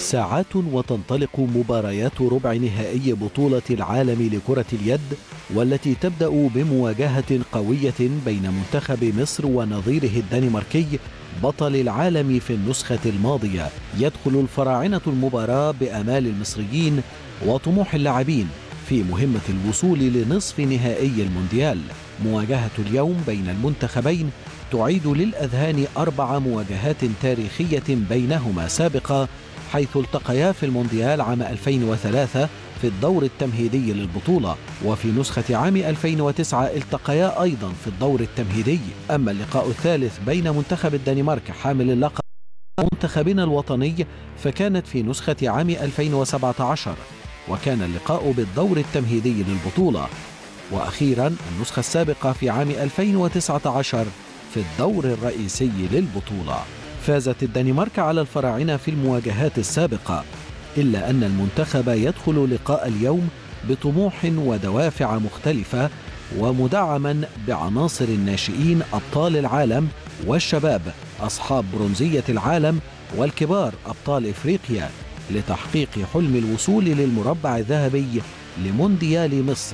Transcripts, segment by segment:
ساعات وتنطلق مباريات ربع نهائي بطولة العالم لكرة اليد والتي تبدأ بمواجهة قوية بين منتخب مصر ونظيره الدنماركي بطل العالم في النسخة الماضية يدخل الفراعنة المباراة بأمال المصريين وطموح اللاعبين في مهمة الوصول لنصف نهائي المونديال مواجهة اليوم بين المنتخبين تعيد للأذهان أربع مواجهات تاريخية بينهما سابقة حيث التقيا في المونديال عام 2003 في الدور التمهيدي للبطولة وفي نسخة عام 2009 التقيا أيضا في الدور التمهيدي أما اللقاء الثالث بين منتخب الدنمارك حامل اللقب منتخبنا الوطني فكانت في نسخة عام 2017 وكان اللقاء بالدور التمهيدي للبطولة وأخيرا النسخة السابقة في عام 2019 في الدور الرئيسي للبطولة فازت الدنمارك على الفراعنة في المواجهات السابقة إلا أن المنتخب يدخل لقاء اليوم بطموح ودوافع مختلفة ومدعما بعناصر الناشئين أبطال العالم والشباب أصحاب برونزية العالم والكبار أبطال إفريقيا لتحقيق حلم الوصول للمربع الذهبي لمونديال مصر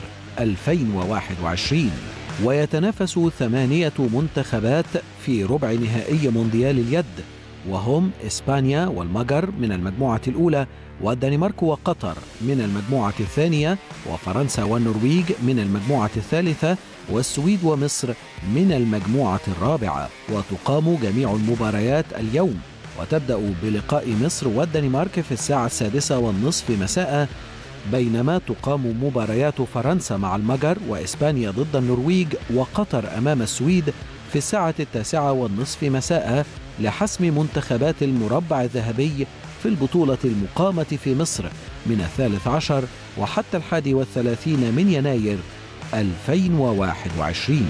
2021 ويتنافس ثمانية منتخبات في ربع نهائي مونديال اليد وهم إسبانيا والمجر من المجموعة الأولى والدنمارك وقطر من المجموعة الثانية وفرنسا والنرويج من المجموعة الثالثة والسويد ومصر من المجموعة الرابعة وتقام جميع المباريات اليوم وتبدأ بلقاء مصر والدنمارك في الساعة السادسة والنصف مساء بينما تقام مباريات فرنسا مع المجر وإسبانيا ضد النرويج وقطر أمام السويد في الساعة التاسعة والنصف مساء لحسم منتخبات المربع الذهبي في البطولة المقامة في مصر من الثالث عشر وحتى الحادي والثلاثين من يناير 2021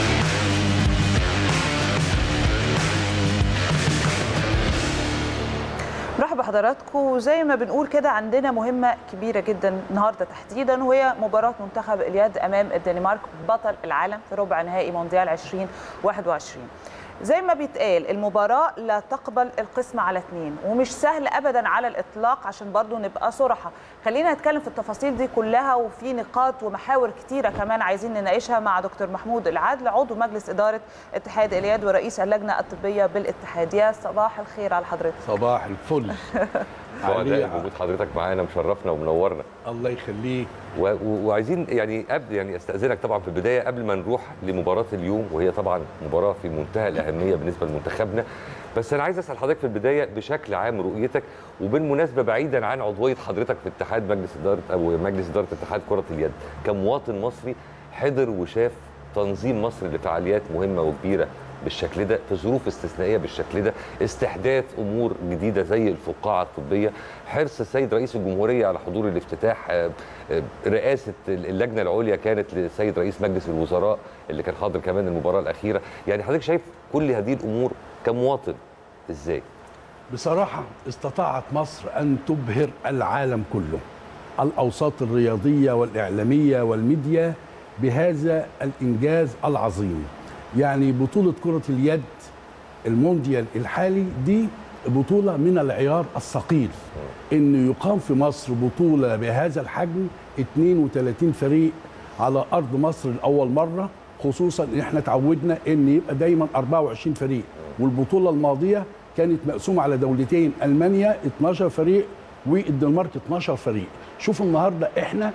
مرحبا بحضراتكم زي ما بنقول كده عندنا مهمة كبيرة جدا النهاردة تحديدا وهي مباراة منتخب اليد أمام الدنمارك بطل العالم في ربع نهائي مونديال 2021 زي ما بيتقال المباراة لا تقبل القسم على اثنين ومش سهل أبدا على الإطلاق عشان برضو نبقى صراحة خلينا نتكلم في التفاصيل دي كلها وفي نقاط ومحاور كتيرة كمان عايزين نناقشها مع دكتور محمود العدل عضو مجلس إدارة اتحاد اليد ورئيس اللجنة الطبية بالاتحاد يا صباح الخير على حضرتك صباح الفل سعداء بوجود حضرتك معانا مشرفنا ومنورنا الله يخليك و... و... وعايزين يعني قبل يعني استاذنك طبعا في البدايه قبل ما نروح لمباراه اليوم وهي طبعا مباراه في منتهى الاهميه بالنسبه لمنتخبنا بس انا عايز اسال حضرتك في البدايه بشكل عام رؤيتك وبالمناسبه بعيدا عن عضويه حضرتك في اتحاد مجلس اداره او مجلس اداره اتحاد كره اليد كمواطن مصري حضر وشاف تنظيم مصر لفعاليات مهمه وكبيره بالشكل ده في ظروف استثنائيه بالشكل ده استحداث امور جديده زي الفقاعه الطبيه حرص السيد رئيس الجمهوريه على حضور الافتتاح رئاسه اللجنه العليا كانت للسيد رئيس مجلس الوزراء اللي كان حاضر كمان المباراه الاخيره يعني حضرتك شايف كل هذه الامور كمواطن ازاي بصراحه استطاعت مصر ان تبهر العالم كله الاوساط الرياضيه والاعلاميه والميديا بهذا الانجاز العظيم يعني بطولة كرة اليد المونديال الحالي دي بطولة من العيار الثقيل إن يقام في مصر بطولة بهذا الحجم 32 فريق على أرض مصر لأول مرة خصوصا إن إحنا تعودنا إن يبقى دايما 24 فريق والبطولة الماضية كانت مقسومة على دولتين ألمانيا 12 فريق والدنمارك 12 فريق شوفوا النهاردة إحنا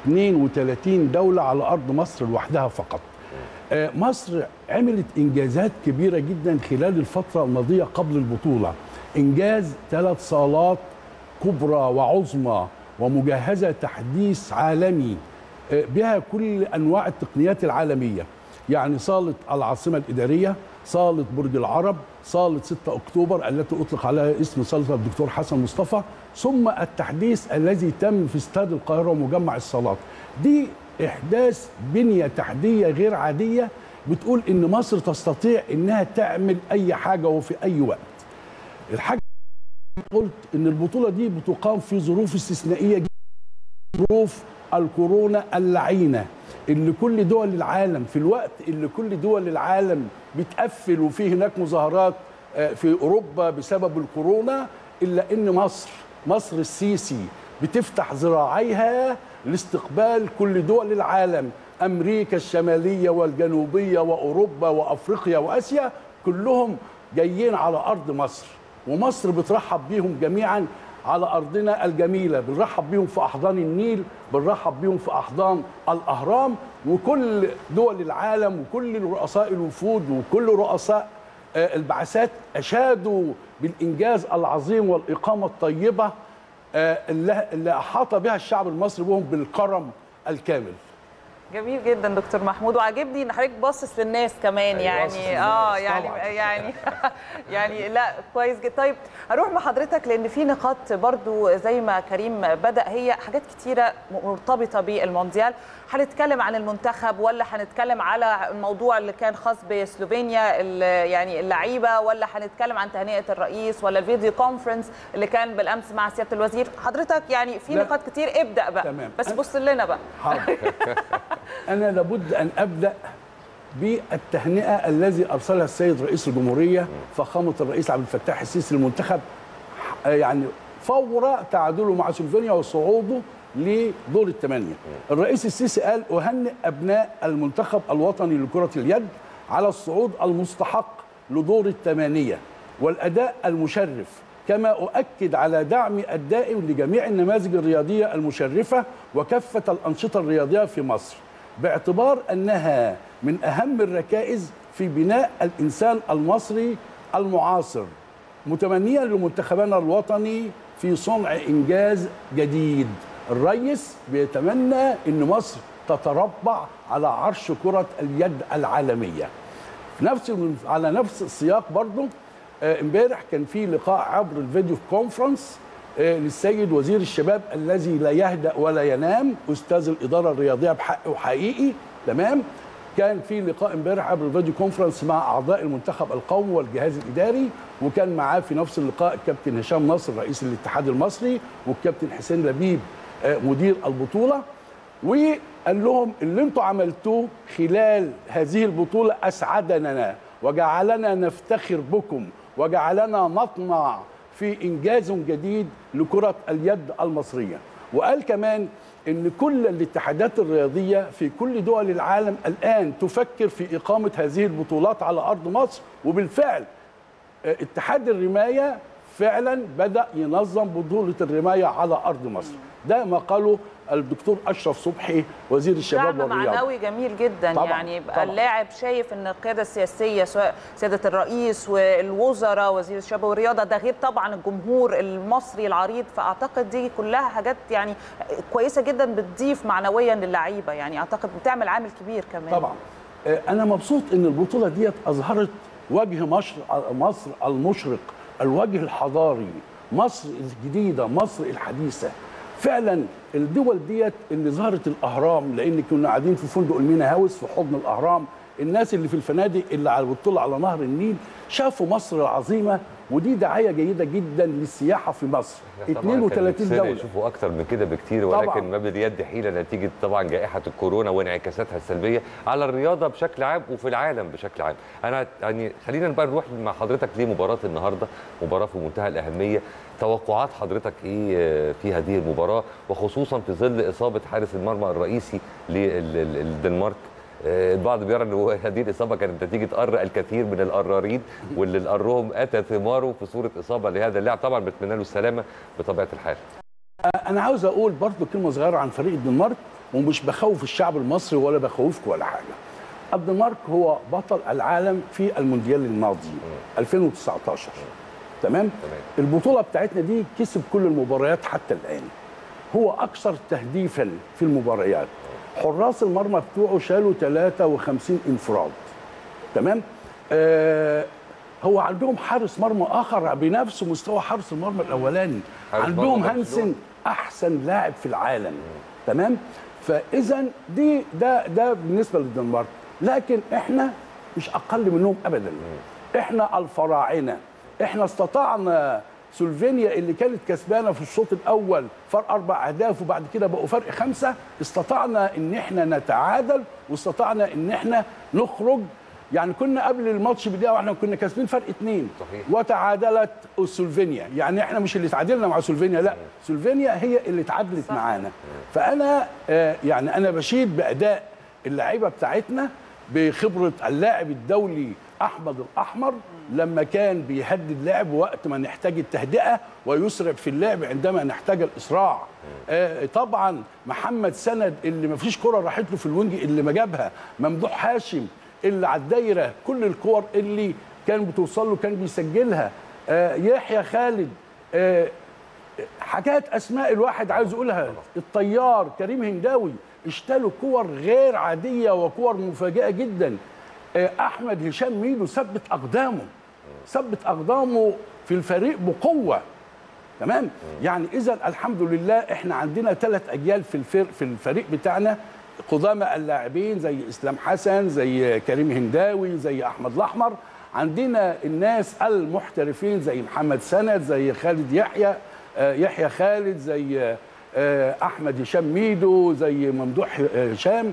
32 دولة على أرض مصر لوحدها فقط مصر عملت انجازات كبيره جدا خلال الفتره الماضيه قبل البطوله انجاز ثلاث صالات كبرى وعظمى ومجهزه تحديث عالمي بها كل انواع التقنيات العالميه يعني صاله العاصمه الاداريه صاله برج العرب صاله 6 اكتوبر التي اطلق عليها اسم صاله الدكتور حسن مصطفى ثم التحديث الذي تم في استاد القاهره ومجمع الصالات دي احداث بنيه تحتيه غير عاديه بتقول ان مصر تستطيع انها تعمل اي حاجه وفي اي وقت الحاجه قلت ان البطوله دي بتقام في ظروف استثنائيه جدا ظروف الكورونا اللعينه اللي كل دول العالم في الوقت اللي كل دول العالم بتقفل وفي هناك مظاهرات في اوروبا بسبب الكورونا الا ان مصر مصر السيسي بتفتح ذراعيها لاستقبال كل دول العالم امريكا الشماليه والجنوبيه واوروبا وافريقيا واسيا كلهم جايين على ارض مصر ومصر بترحب بيهم جميعا على ارضنا الجميله بنرحب بيهم في احضان النيل بنرحب بيهم في احضان الاهرام وكل دول العالم وكل رؤساء الوفود وكل رؤساء آه، البعثات اشادوا بالانجاز العظيم والاقامه الطيبه آه، اللي اللي احاط بها الشعب المصري بهم بالكرم الكامل جميل جدا دكتور محمود وعاجبني ان حضرتك باصص للناس كمان أيوة، باصص يعني للناس، اه يعني طبعاً. يعني يعني لا كويس جدا طيب هروح مع حضرتك لان في نقاط برضو زي ما كريم بدا هي حاجات كتيره مرتبطه بالمونديال هنتكلم عن المنتخب ولا هنتكلم على الموضوع اللي كان خاص بسلوفينيا ال- يعني اللعيبه ولا هنتكلم عن تهنئه الرئيس ولا الفيديو كونفرنس اللي كان بالامس مع سياده الوزير حضرتك يعني في لا. نقاط كتير ابدا بقى تمام. بس أنا- بص لنا بقى حاضر انا لابد ان ابدا بالتهنئه الذي ارسلها السيد رئيس الجمهوريه فخامه الرئيس عبد الفتاح السيسي للمنتخب ح- يعني فور تعادله مع سلوفينيا وصعوده لدور الثمانيه. الرئيس السيسي قال اهنئ ابناء المنتخب الوطني لكره اليد على الصعود المستحق لدور الثمانيه والاداء المشرف كما أؤكد على دعم الدائم لجميع النماذج الرياضية المشرفة وكافة الأنشطة الرياضية في مصر باعتبار أنها من أهم الركائز في بناء الإنسان المصري المعاصر متمنيا لمنتخبنا الوطني في صنع إنجاز جديد الرئيس بيتمنى أن مصر تتربع على عرش كرة اليد العالمية في نفس على نفس السياق برضه آه، امبارح كان في لقاء عبر الفيديو كونفرنس آه، للسيد وزير الشباب الذي لا يهدأ ولا ينام استاذ الاداره الرياضيه بحق وحقيقي تمام كان في لقاء امبارح عبر الفيديو كونفرنس مع اعضاء المنتخب القومي والجهاز الاداري وكان معاه في نفس اللقاء الكابتن هشام نصر رئيس الاتحاد المصري والكابتن حسين لبيب آه، مدير البطوله وقال لهم اللي انتوا عملتوه خلال هذه البطولة أسعدنا وجعلنا نفتخر بكم وجعلنا نطمع في إنجاز جديد لكرة اليد المصرية وقال كمان ان كل الاتحادات الرياضيه في كل دول العالم الان تفكر في اقامه هذه البطولات على ارض مصر وبالفعل آه، اتحاد الرمايه فعلا بدا ينظم بطوله الرمايه على ارض مصر ده ما قاله الدكتور اشرف صبحي وزير الشباب دعم والرياضه معنوي جميل جدا طبعاً، يعني يبقى طبعاً. اللاعب شايف ان القياده السياسيه سواء سياده الرئيس والوزراء وزير الشباب والرياضه ده غير طبعا الجمهور المصري العريض فاعتقد دي كلها حاجات يعني كويسه جدا بتضيف معنويا للعيبه يعني اعتقد بتعمل عامل كبير كمان طبعا آه، انا مبسوط ان البطوله ديت اظهرت وجه مصر مصر المشرق الوجه الحضاري مصر الجديده مصر الحديثه فعلا الدول ديت اللي ظهرت الاهرام لان كنا قاعدين في فندق المينا هاوس في حضن الاهرام الناس اللي في الفنادق اللي على بتطل على نهر النيل شافوا مصر العظيمه ودي دعايه جيده جدا للسياحه في مصر طبعاً كان 32 نفسنا دوله يشوفوا اكتر من كده بكتير طبعاً. ولكن ما باليد حيله نتيجه طبعا جائحه الكورونا وانعكاساتها السلبيه على الرياضه بشكل عام وفي العالم بشكل عام انا يعني خلينا بقى نروح مع حضرتك لمباراه النهارده مباراه في منتهى الاهميه توقعات حضرتك ايه في هذه المباراه وخصوصا في ظل اصابه حارس المرمى الرئيسي للدنمارك آه، البعض بيرى ان هو هذه الاصابه كانت نتيجه قر الكثير من القرارين واللي القرهم اتى ثماره في صوره اصابه لهذا اللاعب طبعا بتمنى له السلامه بطبيعه الحال انا عاوز اقول برضو كلمه صغيره عن فريق الدنمارك ومش بخوف الشعب المصري ولا بخوفكم ولا حاجه الدنمارك هو بطل العالم في المونديال الماضي 2019 تمام تمام. البطوله بتاعتنا دي كسب كل المباريات حتى الان هو اكثر تهديفا في المباريات حراس المرمى بتوعه شالوا 53 انفراد تمام آه هو عندهم حارس مرمى اخر بنفس مستوى حارس المرمى الاولاني حارس عندهم مرمى هانسن برشلونة. احسن لاعب في العالم تمام فاذا دي ده ده بالنسبه للدنمارك لكن احنا مش اقل منهم ابدا احنا الفراعنه احنا استطعنا سلوفينيا اللي كانت كسبانه في الشوط الاول فرق اربع اهداف وبعد كده بقوا فرق خمسه استطعنا ان احنا نتعادل واستطعنا ان احنا نخرج يعني كنا قبل الماتش بدقيقه واحنا كنا كاسبين فرق اثنين صحيح. وتعادلت سلوفينيا يعني احنا مش اللي تعادلنا مع سلوفينيا لا سلوفينيا هي اللي تعادلت صح. معانا فانا آه، يعني انا بشيد باداء اللعيبه بتاعتنا بخبره اللاعب الدولي احمد الاحمر لما كان بيهدد لعب وقت ما نحتاج التهدئه ويسرع في اللعب عندما نحتاج الاسراع آه، طبعا محمد سند اللي ما فيش كره راحت له في الوينج اللي ما جابها ممدوح هاشم اللي على الدايره كل الكور اللي كان بتوصل له كان بيسجلها آه، يحيى خالد آه، حاجات اسماء الواحد عايز يقولها الطيار كريم هنداوي اشتلوا كور غير عاديه وكور مفاجئه جدا آه، احمد هشام ميدو ثبت اقدامه ثبت اقدامه في الفريق بقوه تمام يعني اذا الحمد لله احنا عندنا ثلاث اجيال في الفرق في الفريق بتاعنا قدامى اللاعبين زي اسلام حسن زي كريم هنداوي زي احمد الاحمر عندنا الناس المحترفين زي محمد سند زي خالد يحيى آه، يحيى خالد زي آه، احمد هشام ميدو زي ممدوح هشام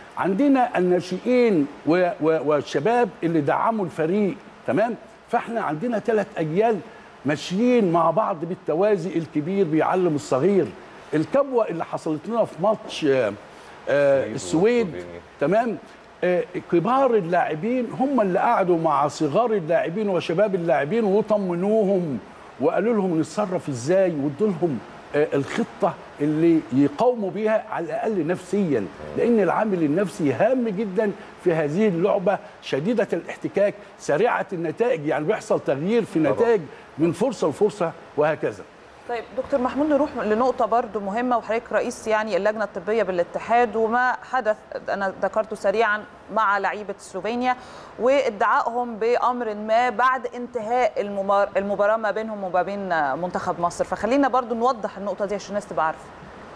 عندنا الناشئين و- و- والشباب اللي دعموا الفريق تمام فاحنا عندنا ثلاث اجيال ماشيين مع بعض بالتوازي الكبير بيعلم الصغير الكبوه اللي حصلت لنا في ماتش آه، آه، السويد وسلوفينيا. تمام آه، كبار اللاعبين هم اللي قعدوا مع صغار اللاعبين وشباب اللاعبين وطمنوهم وقالوا لهم نتصرف ازاي وادوا لهم آه، الخطه اللي يقاوموا بيها على الاقل نفسيا لان العامل النفسي هام جدا في هذه اللعبه شديده الاحتكاك سريعه النتائج يعني بيحصل تغيير في طبعاً. نتائج من فرصه لفرصه وهكذا طيب دكتور محمود نروح لنقطة برضو مهمة وحضرتك رئيس يعني اللجنة الطبية بالاتحاد وما حدث أنا ذكرته سريعا مع لعيبة سلوفينيا وادعائهم بأمر ما بعد انتهاء الممار- المباراة ما بينهم وما بين منتخب مصر فخلينا برضو نوضح النقطة دي عشان الناس تبقى عارفة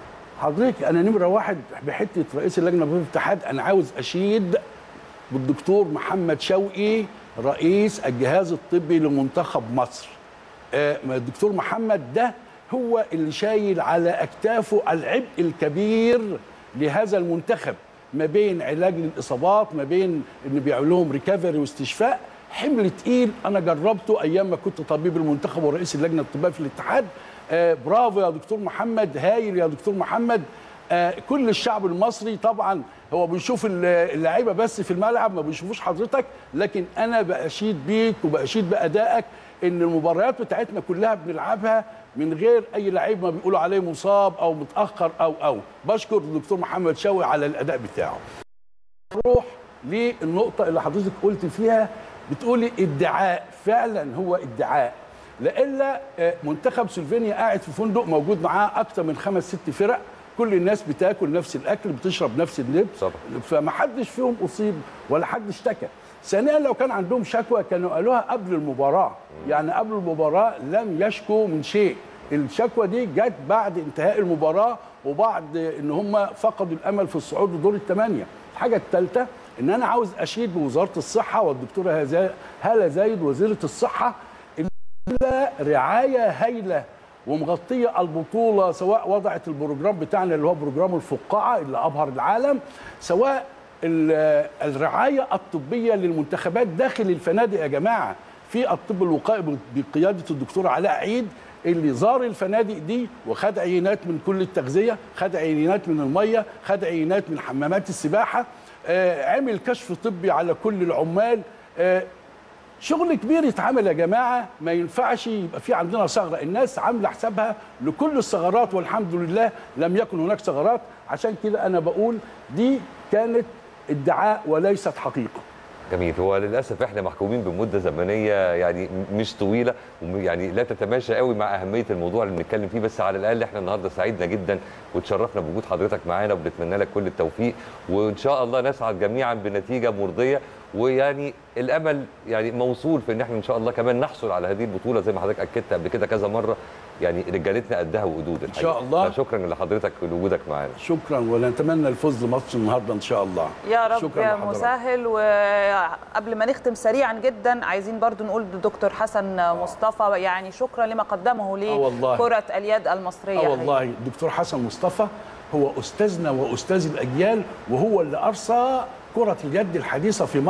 حضرتك انا نمره واحد بحته رئيس اللجنه في الاتحاد انا عاوز اشيد بالدكتور محمد شوقي رئيس الجهاز الطبي لمنتخب مصر آه، الدكتور محمد ده هو اللي شايل على اكتافه العبء الكبير لهذا المنتخب ما بين علاج للاصابات ما بين ان بيعملوا لهم ريكفري واستشفاء حمل تقيل انا جربته ايام ما كنت طبيب المنتخب ورئيس اللجنه الطبيه في الاتحاد آه برافو يا دكتور محمد هايل يا دكتور محمد آه كل الشعب المصري طبعا هو بيشوف ال- اللعيبه بس في الملعب ما بيشوفوش حضرتك لكن انا باشيد بيك وباشيد بادائك ان المباريات بتاعتنا كلها بنلعبها من غير اي لعيب ما بيقولوا عليه مصاب او متاخر او او بشكر الدكتور محمد شوقي على الاداء بتاعه نروح للنقطة اللي حضرتك قلت فيها بتقولي ادعاء فعلا هو ادعاء لإلا آه، منتخب سلوفينيا قاعد في فندق موجود معاه أكتر من خمس ست فرق كل الناس بتاكل نفس الأكل بتشرب نفس اللبس طبعا. فما حدش فيهم أصيب ولا حد اشتكى ثانيا لو كان عندهم شكوى كانوا قالوها قبل المباراة يعني قبل المباراة لم يشكوا من شيء الشكوى دي جت بعد انتهاء المباراة وبعد ان هم فقدوا الامل في الصعود لدور الثمانية الحاجة الثالثة ان انا عاوز اشيد بوزارة الصحة والدكتورة هزا- هالة زايد وزيرة الصحة اللي رعاية هايلة ومغطية البطولة سواء وضعت البروجرام بتاعنا اللي هو بروجرام الفقاعة اللي أبهر العالم سواء ال- الرعاية الطبية للمنتخبات داخل الفنادق يا جماعة في الطب الوقائي بقيادة الدكتور علاء عيد اللي زار الفنادق دي وخد عينات من كل التغذية خد عينات من المية خد عينات من حمامات السباحة آه، عمل كشف طبي على كل العمال آه، شغل كبير يتعمل يا جماعه ما ينفعش يبقى في عندنا ثغره الناس عامله حسابها لكل الثغرات والحمد لله لم يكن هناك ثغرات عشان كده انا بقول دي كانت ادعاء وليست حقيقه جميل هو للاسف احنا محكومين بمده زمنيه يعني م- مش طويله ويعني لا تتماشى قوي مع اهميه الموضوع اللي بنتكلم فيه بس على الاقل احنا النهارده سعيدنا جدا وتشرفنا بوجود حضرتك معانا وبنتمنى لك كل التوفيق وان شاء الله نسعد جميعا بنتيجه مرضيه ويعني الامل يعني موصول في ان احنا ان شاء الله كمان نحصل على هذه البطوله زي ما حضرتك اكدت قبل كده كذا مره يعني رجالتنا قدها وقدود إن شاء الحقيقة. الله. فشكرا لحضرتك ولوجودك معانا شكرا ونتمنى الفوز لماتش النهارده ان شاء الله يا رب شكرا يا لحضرتك. مسهل وقبل ما نختم سريعا جدا عايزين برضو نقول للدكتور حسن مصطفى يعني شكرا لما قدمه آه والله. لكرة اليد المصرية اه والله الدكتور حسن مصطفى هو استاذنا واستاذ الاجيال وهو اللي ارسى كره اليد الحديثه في مصر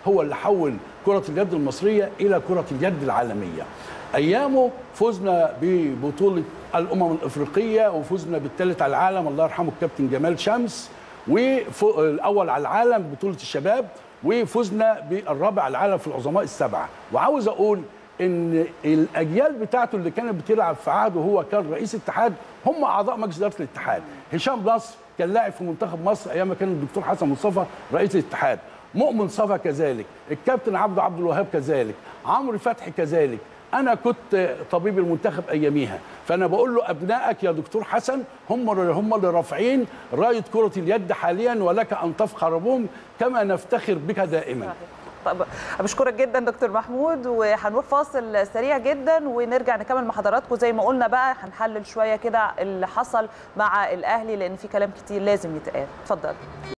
هو اللي حول كره اليد المصريه الى كره اليد العالميه ايامه فزنا ببطوله الامم الافريقيه وفزنا بالثالث على العالم الله يرحمه الكابتن جمال شمس والاول على العالم بطوله الشباب وفزنا بالرابع على العالم في العظماء السبعه وعاوز اقول ان الاجيال بتاعته اللي كانت بتلعب في عهده وهو كان رئيس اتحاد هم اعضاء مجلس اداره الاتحاد هشام نصر كان لاعب في منتخب مصر ايام ما كان الدكتور حسن مصطفى رئيس الاتحاد مؤمن صفا كذلك الكابتن عبد عبد الوهاب كذلك عمرو فتحي كذلك انا كنت طبيب المنتخب اياميها فانا بقول له ابنائك يا دكتور حسن هم هم اللي رافعين رايه كره اليد حاليا ولك ان تفخر بهم كما نفتخر بك دائما طب بشكرك جدا دكتور محمود وهنروح فاصل سريع جدا ونرجع نكمل مع حضراتكم زي ما قلنا بقى هنحلل شويه كده اللي حصل مع الاهلي لان في كلام كتير لازم يتقال اتفضل